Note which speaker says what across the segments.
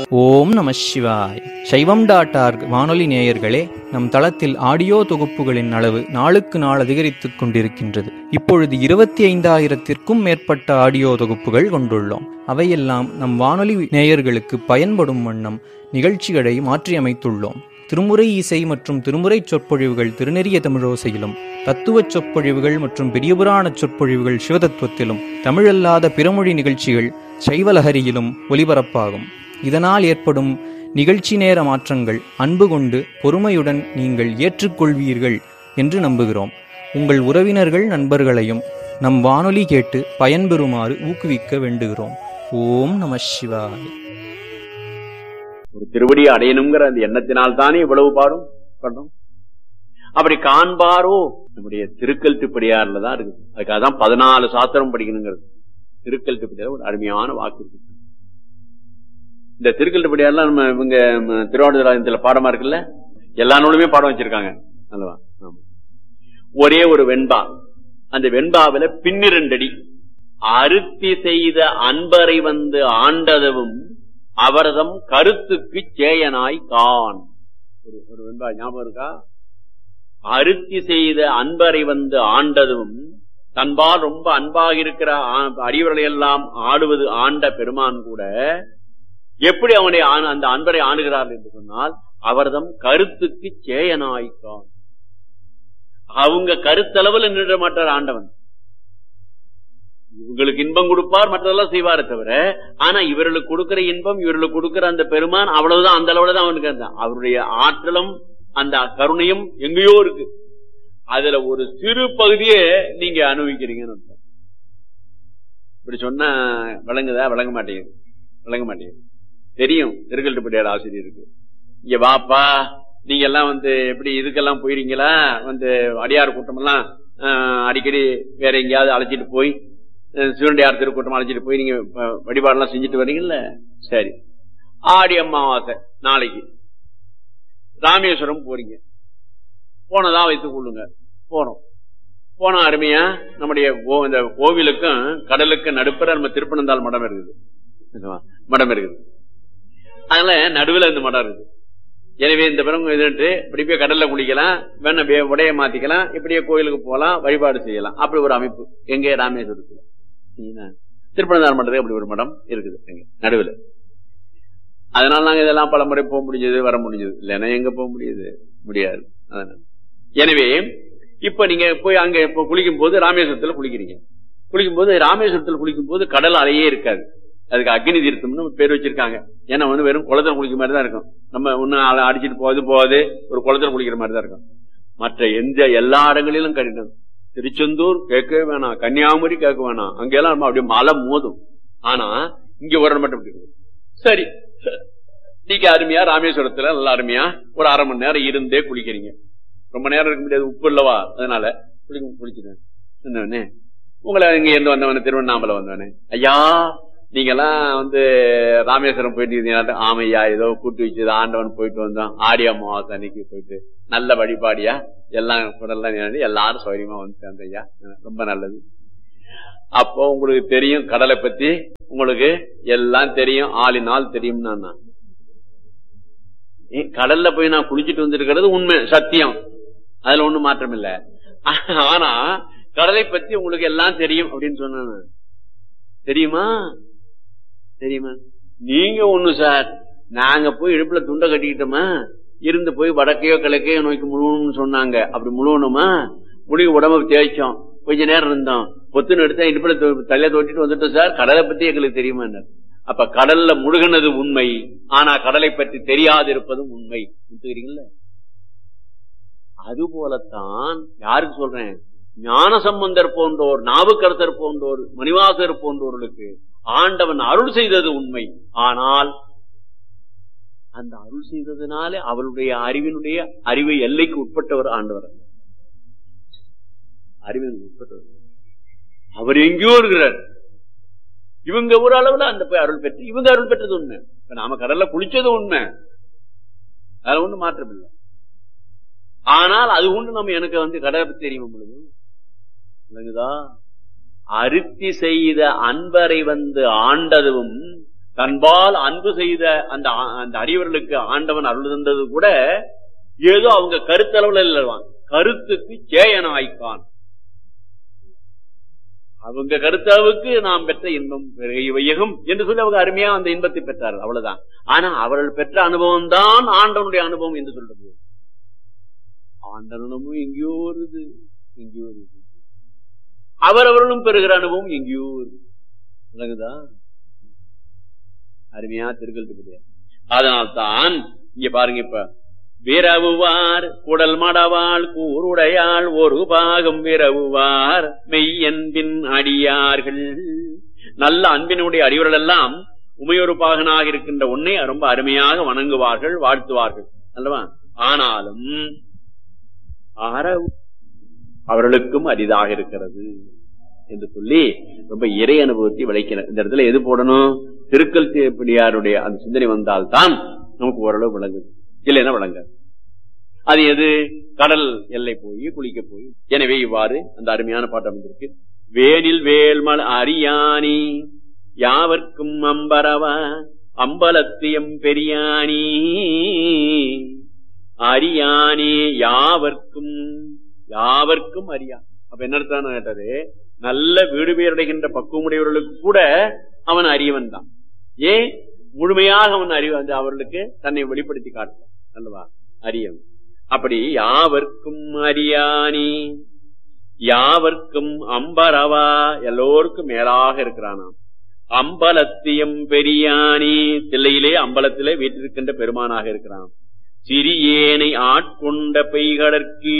Speaker 1: ஓம் நம சிவாய் சைவம் டாட் ஆர்க் வானொலி நேயர்களே நம் தளத்தில் ஆடியோ தொகுப்புகளின் அளவு நாளுக்கு நாள் அதிகரித்துக் கொண்டிருக்கின்றது இப்பொழுது இருபத்தி ஐந்தாயிரத்திற்கும் மேற்பட்ட ஆடியோ தொகுப்புகள் கொண்டுள்ளோம் அவையெல்லாம் நம் வானொலி நேயர்களுக்கு பயன்படும் வண்ணம் நிகழ்ச்சிகளை மாற்றியமைத்துள்ளோம் திருமுறை இசை மற்றும் திருமுறை சொற்பொழிவுகள் திருநெறிய தமிழோசையிலும் தத்துவச் சொற்பொழிவுகள் மற்றும் பெரியபுராண சொற்பொழிவுகள் சிவதத்துவத்திலும் தமிழல்லாத பிறமொழி நிகழ்ச்சிகள் சைவலஹரியிலும் ஒலிபரப்பாகும் இதனால் ஏற்படும் நிகழ்ச்சி நேர மாற்றங்கள் அன்பு கொண்டு பொறுமையுடன் நீங்கள் ஏற்றுக்கொள்வீர்கள் என்று நம்புகிறோம் உங்கள் உறவினர்கள் நண்பர்களையும் நம் வானொலி கேட்டு பயன்பெறுமாறு ஊக்குவிக்க வேண்டுகிறோம் ஓம் நம சிவாய்
Speaker 2: ஒரு திருவடி அடையணுங்கிற அந்த எண்ணத்தினால் தானே இவ்வளவு பாடும் பண்றோம் அப்படி காண்பாரோ நம்முடைய திருக்கல் திருப்படியாறுல தான் இருக்குது அதுக்காக தான் பதினாலு சாத்திரம் படிக்கணுங்கிறது திருக்கல் திருப்படியார் ஒரு அருமையான வாக்கு இருக்கு இந்த திருக்கல் திருப்படியாறுலாம் நம்ம இவங்க ம, திருவாவடுதுறையத்துல பாடமா இருக்குல்ல எல்லா நூலுமே பாடம் வச்சிருக்காங்க அல்லவா ஆமா. ஒரே ஒரு வெண்பா அந்த வெண்பாவில பின்னிரண்டடி அருத்தி செய்த அன்பரை வந்து ஆண்டதும் அவரதம் கருத்துக்கு சேயனாய் கான் ஒரு ஒரு வெண்பா ஞாபகம் இருக்கா அருத்தி செய்த அன்பரை வந்து ஆண்டதும் தன்பால் ரொம்ப அன்பாக இருக்கிற ஆ- அடியவர்களை எல்லாம் ஆடுவது ஆண்ட பெருமான் கூட எப்படி அவனை ஆண- அந்த அன்பரை ஆணுகிறார் என்று சொன்னால் அவர்தம் கருத்துக்கு சேயனாய் கான் அவங்க கருத்தளவில் நின்ற மாட்டார் ஆண்டவன் இவங்களுக்கு இன்பம் கொடுப்பார் மற்றதெல்லாம் செய்வாரே தவிர ஆனா இவர்களுக்கு கொடுக்கிற இன்பம் இவர்களுக்கு கொடுக்கிற அந்த பெருமான் அவ்வளவுதான் அந்த அளவுல தான் அவனுக்கு அந்த அவருடைய ஆற்றலும் அந்த கருணையும் எங்கேயோ இருக்கு அதுல ஒரு சிறு பகுதியே நீங்க அனுபவிக்கிறீங்கன்னு அர்த்தம். இப்படி சொன்னா விளங்குதா விளங்க மாட்டேங்குது விளங்க மாட்டேங்குது தெரியும் திருக்கல்ட்டுப்பட்டியார் ஆசிரியருக்கு இங்க வாப்பா நீங்க எல்லாம் வந்து எப்படி இதுக்கெல்லாம் போயிருங்களா வந்து அடியார் கூட்டமெல்லாம் ஆஹ், அடிக்கடி வேற எங்கேயாவது அழைச்சிட்டு போய் அஹ், சிவனடியார் திருக்கூட்டம் அழைச்சிட்டு போய் நீங்க அஹ், வழிபாடெல்லாம் செஞ்சுட்டு வரீங்கல்ல சரி ஆடி அமாவாசை நாளைக்கு ராமேஸ்வரம் போறீங்க போனதா வைத்துக் கொள்ளுங்க போறோம் போன அருமையா நம்முடைய கோ- இந்த கோவிலுக்கும் கடலுக்கும் நடுப்புற நம்ம திருப்பனந்தாள் மடம் இருக்குது இதுவா? மடம் இருக்குது அதனால நடுவுல இந்த மடம் இருக்குது எனவே இந்த பிறகு இதுன்ட்டு இப்படி போய் கடல்ல குளிக்கலாம் வேணா வே- உடைய மாத்திக்கலாம் இப்படியே கோயிலுக்கு போகலாம் வழிபாடு செய்யலாம் அப்படி ஒரு அமைப்பு எங்க ராமேஸ்வரத்துல சரிங்களா? திருப்பனந்தாள் மண்டலத்துக்கு அப்படி ஒரு மடம் இருக்குது எங்க நடுவுல அதனால நாங்க இதெல்லாம் பல முறை போக முடிஞ்சது வர முடிஞ்சது இல்லைன்னா எங்க போக முடியுது முடியாது அதனால எனவே இப்ப நீங்க போய் அங்க இப்ப குளிக்கும் போது ராமேஸ்வரத்துல குளிக்கிறீங்க குளிக்கும் போது ராமேஸ்வரத்துல குளிக்கும் போது கடல் அலையே இருக்காது அதுக்கு அக்னி தீர்த்தம்னு பேர் வச்சிருக்காங்க ஏன்னா வந்து வெறும் குளத்துல குளிக்கிற மாதிரி தான் இருக்கும் நம்ம ஒன்னும் அலை அடிச்சிட்டு போகுது போகுது ஒரு குளத்துல குளிக்கிற மாதிரி தான் இருக்கும் மற்ற எந்த எல்லா இடங்களிலும் கடினம் திருச்செந்தூர் கேட்கவே வேணாம் கன்னியாகுமரி கேட்க வேணாம் அங்கெல்லாம் நம்ம அப்படியே மலை மோதும் ஆனா இங்க ஒரு இடம் மட்டும் இப்படி இருக்கும். சரி நீங்க அருமையா ராமேஸ்வரத்துல நல்லா அருமையா ஒரு அரை மணி நேரம் இருந்தே குளிக்கிறீங்க ரொம்ப நேரம் இருக்க முடியாது உப்பு இல்லவா அதனால குளிக்க குளிச்சுட்டேன் என்னவனே உங்களை இங்க இருந்து வந்தவனே திருவண்ணாமலை வந்தவனே ஐயா நீங்க எல்லாம் வந்து ராமேஸ்வரம் போயிட்டு இருந்தீங்க ஆமையா ஏதோ கூட்டு வச்சது ஆண்டவன் போயிட்டு வந்தோம் ஆடி அமாவாசை அன்னைக்கு போயிட்டு நல்ல வழிபாடியா எல்லாம் குடல்லாம் நினைச்சு எல்லாரும் சௌரியமா வந்து சேர்ந்த ஐயா ரொம்ப நல்லது அப்போ உங்களுக்கு தெரியும் கடலை பத்தி உங்களுக்கு எல்லாம் தெரியும் ஆளினால் தெரியும் நான் கடல்ல போய் நான் குளிச்சிட்டு வந்திருக்கிறது உண்மை சத்தியம் அதுல ஒண்ணும் மாற்றம் இல்ல ஆனா கடலை பத்தி உங்களுக்கு எல்லாம் தெரியும் அப்படின்னு சொன்ன தெரியுமா தெரியுமா நீங்க ஒண்ணு சார் நாங்க போய் இடுப்புல துண்டை கட்டிக்கிட்டோமா இருந்து போய் வடக்கையோ கிழக்கையோ நோக்கி முழுவணும்னு சொன்னாங்க அப்படி முழுவணுமா முடிவு உடம்பு தேய்ச்சோம் கொஞ்ச நேரம் இருந்தோம் பொத்துன்னு எடுத்தா இடுப்புல தொ- தலைய தொட்டிட்டு வந்துட்டோம் சார் கடலை பத்தி எங்களுக்கு தெரியுமா அப்ப கடல்ல முழுகினது உண்மை ஆனா கடலை பற்றி தெரியாது இருப்பதும் உண்மை புரிஞ்சுக்கிறீங்களா அது போலத்தான் யாருக்கு சொல்றேன் ஞான சம்பந்தர் போன்றோர் நாவுக்கரசர் போன்றோர் மணிவாசர் போன்றோர்களுக்கு ஆண்டவன் அருள் செய்தது உண்மை ஆனால் அந்த அருள் செய்ததுனாலே அவருடைய அறிவினுடைய அறிவை எல்லைக்கு உட்பட்டவர் ஆண்டவர் அல்ல. அறிவினுக்கு உட்பட்டவர் அவர் எங்கேயோ இருக்கிறார் இவங்க ஒரு அளவுல அந்த போய் அருள் பெற்று இவங்க அருள் பெற்றது உண்மை இப்ப நாம கடல்ல குளிச்சது உண்மை அதுல ஒண்ணும் மாற்றம் இல்லை ஆனால் அது ஒண்ணு நம்ம எனக்கு வந்து கடலை பத்தி தெரியுமா பொழுது விளங்குதா அருத்தி செய்த அன்பரை வந்து ஆண்டதும் தன்பால் அன்பு செய்த அந்த ஆ- அந்த அடியவர்களுக்கு ஆண்டவன் அருள் தந்தது கூட ஏதோ அவங்க கருத்தளவுல இல்லவான் கருத்துக்கு சேயனாய்க்கான் அவங்க கருத்தளவுக்கு நாம் பெற்ற இன்பம் பெருகை வையகம் என்று சொல்லி அவங்க அருமையா அந்த இன்பத்தை பெற்றார்கள் அவ்வளவுதான் ஆனா அவர்கள் பெற்ற அனுபவம் தான் ஆண்டவனுடைய அனுபவம் என்று சொல்றது ஆண்டவனும் எங்கேயோ வருது எங்கேயோ வருது அவரவர்களும் பெறுகிற அனுபவம் எங்கேயோ வருது விளங்குதா அருமையா திருக்கல் அதனால்தான் இங்க பாருங்க இப்ப விரவுவார் குடல் மடவாள் கூருடையாள் ஒரு பாகம் விரவுவார் மெய்யன்பின் அடியார்கள் நல்ல அன்பினுடைய அடிவர்கள் எல்லாம் உமையொரு பாகனாக இருக்கின்ற உன்னை ரொம்ப அருமையாக வணங்குவார்கள் வாழ்த்துவார்கள் அல்லவா ஆனாலும் அறவு அவர்களுக்கும் அரிதாக இருக்கிறது என்று சொல்லி ரொம்ப இறை அனுபவத்தை விளைக்கிறார் இந்த இடத்துல எது போடணும் திருக்கல் பிடியாருடைய அந்த சிந்தனை வந்தால்தான் நமக்கு ஓரளவு விளங்குது இல்லைன்னா விளங்காது அது எது கடல் எல்லை போய் குளிக்க போய் எனவே இவ்வாறு அந்த அருமையான பாட்டம் வந்திருக்கு வேனில் வேல்மல் அரியாணி யாவர்க்கும் அம்பரவா அம்பலத்தியம் பெரியாணி அரியானே யாவர்க்கும் யாவர்க்கும் அறியான் அப்ப என்ன அர்த்தம் கேட்டது நல்ல வீடு பேரடைகின்ற பக்குவமுடையவர்களுக்கு கூட அவன் அறியவன் தான் ஏன் முழுமையாக அவன் அறிவு அந்த அவர்களுக்கு தன்னை வெளிப்படுத்தி காட்டுவான் அல்லவா அறியவன் அப்படி யாவர்க்கும் அறியானி யாவர்க்கும் அம்பரவா எல்லோருக்கும் மேலாக இருக்கிறானாம் அம்பலத்தியம் பெரியானி தில்லையிலே அம்பலத்திலே வீட்டிருக்கின்ற பெருமானாக இருக்கிறான் சிறியேனை ஆட்கொண்ட பெய்கடற்கு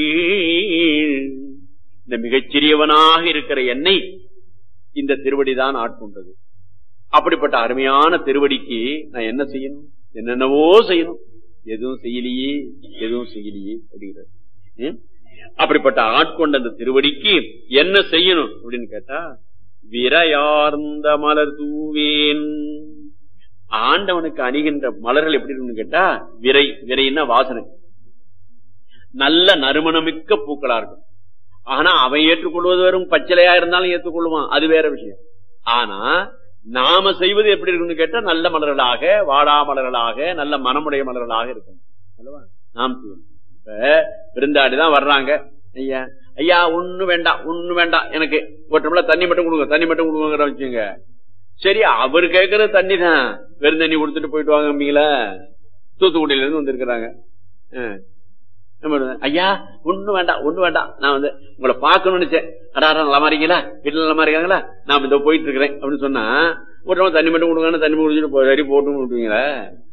Speaker 2: இந்த மிகச்சிறியவனாக இருக்கிற என்னை இந்த திருவடிதான் ஆட்கொண்டது அப்படிப்பட்ட அருமையான திருவடிக்கு நான் என்ன செய்யணும் என்னென்னவோ செய்யணும் எதுவும் செய்யலையே எதுவும் செய்யலையே அப்படிங்கிறது ஏன்? அப்படிப்பட்ட ஆட்கொண்ட அந்த திருவடிக்கு என்ன செய்யணும் அப்படின்னு கேட்டா விரையார்ந்த மலர் தூவேன் ஆண்டவனுக்கு அணிகின்ற மலர்கள் எப்படி இருக்குன்னு கேட்டா விரை விரைன்னா வாசனை நல்ல நறுமணமிக்க பூக்களா இருக்கும் ஆனா அவன் ஏற்றுக்கொள்வது வெறும் பச்சிலையா இருந்தாலும் ஏற்றுக்கொள்வான் அது வேற விஷயம் ஆனா நாம செய்வது எப்படி இருக்குன்னு கேட்டா நல்ல மலர்களாக வாடா மலர்களாக நல்ல மனமுடைய மலர்களாக இருக்கும் அல்லவா நாம் செய்யணும் இப்ப விருந்தாடிதான் வர்றாங்க ஐயா ஐயா ஒண்ணு வேண்டாம் ஒண்ணு வேண்டாம் எனக்கு ஒரு டம்ளர் தண்ணி மட்டும் கொடுங்க தண்ணி மட்டும் கொடுங்கிற வச்சுங்க சரி அவர் கேட்கறது தண்ணி தான் வெறும் தண்ணி கொடுத்துட்டு போயிட்டு வாங்கம்பீங்களா தூத்துக்குடியில இருந்து வந்திருக்கிறாங்க ஆ. நம்ம வந்து, ஐயா ஒண்ணு வேண்டாம் ஒண்ணு வேண்டாம் நான் வந்து உங்களை பார்க்கணும்னு நினைச்சேன் அடா அடா, நலமா இருக்கீங்களா வீட்டுல நலமா இருக்காங்களா நான் இதோ போயிட்டு இருக்கிறேன் அப்படின்னு சொன்னா ஒரு டம்ளர் தண்ணி மட்டும் கொடுங்கன்னு தண்ணி குடிச்சிட்டு போ- சரி போட்டு விட்டுவீங்களா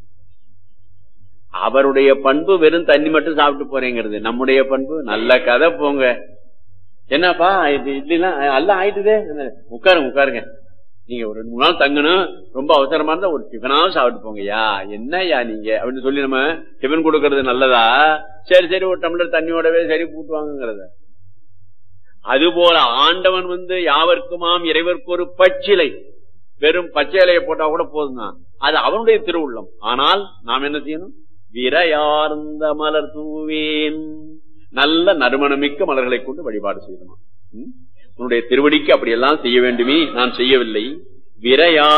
Speaker 2: அவருடைய பண்பு வெறும் தண்ணி மட்டும் சாப்பிட்டு போறேங்கிறது நம்முடைய பண்பு நல்ல கதை போங்க என்னப்பா இது இட்லிலாம் எல்லாம் ஆயிட்டுதே உட்காருங்க உட்காருங்க நீங்க ஒரு ரெண்டு மூணு நாள் தங்கணும் ரொம்ப அவசரமா இருந்தா ஒரு டிஃபனாவும் சாப்பிட்டு போங்கய்யா என்னய்யா நீங்க அப்படின்னு சொல்லி நம்ம டிஃபன் கொடுக்கறது நல்லதா சரி சரி ஒரு டம்ளர் தண்ணியோடவே சரி பூட்டு வாங்குங்கிறத அதுபோல ஆண்டவன் வந்து யாவர்க்குமாம் இறைவர்க்கு ஒரு பச்சிலை வெறும் பச்சை இலையை போட்டா கூட போதும் தான் அது அவனுடைய திருவுள்ளம் ஆனால் நாம் என்ன செய்யணும் விரையார்ந்த மலர் தூவேன் நல்ல நறுமணமிக்க மலர்களை கொண்டு வழிபாடு செய்யணுமா ம்? உன்னுடைய திருவடிக்கு அப்படியெல்லாம் செய்ய வேண்டுமே நான் செய்யவில்லை விரையார்